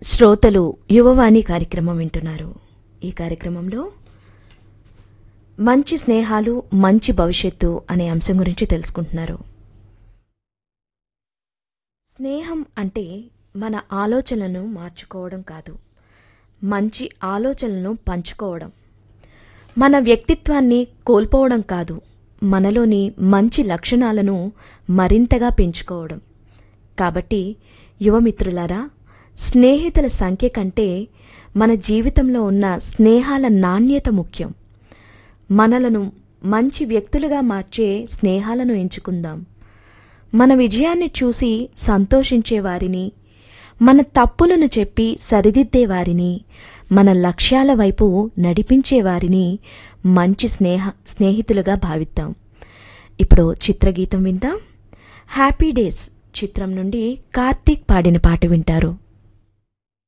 శ్రోతలు యువవాణి కార్యక్రమం వింటున్నారు ఈ కార్యక్రమంలో మంచి స్నేహాలు మంచి భవిష్యత్తు అనే అంశం గురించి తెలుసుకుంటున్నారు స్నేహం అంటే మన ఆలోచనలను మార్చుకోవడం కాదు మంచి ఆలోచనలను పంచుకోవడం మన వ్యక్తిత్వాన్ని కోల్పోవడం కాదు మనలోని మంచి లక్షణాలను మరింతగా పెంచుకోవడం కాబట్టి యువమిత్రులారా స్నేహితుల సంఖ్య కంటే మన జీవితంలో ఉన్న స్నేహాల నాణ్యత ముఖ్యం మనలను మంచి వ్యక్తులుగా మార్చే స్నేహాలను ఎంచుకుందాం మన విజయాన్ని చూసి సంతోషించే వారిని మన తప్పులను చెప్పి సరిదిద్దే వారిని మన లక్ష్యాల వైపు నడిపించే వారిని మంచి స్నేహ స్నేహితులుగా భావిద్దాం ఇప్పుడు చిత్రగీతం విందాం హ్యాపీ డేస్ చిత్రం నుండి కార్తీక్ పాడిన పాట వింటారు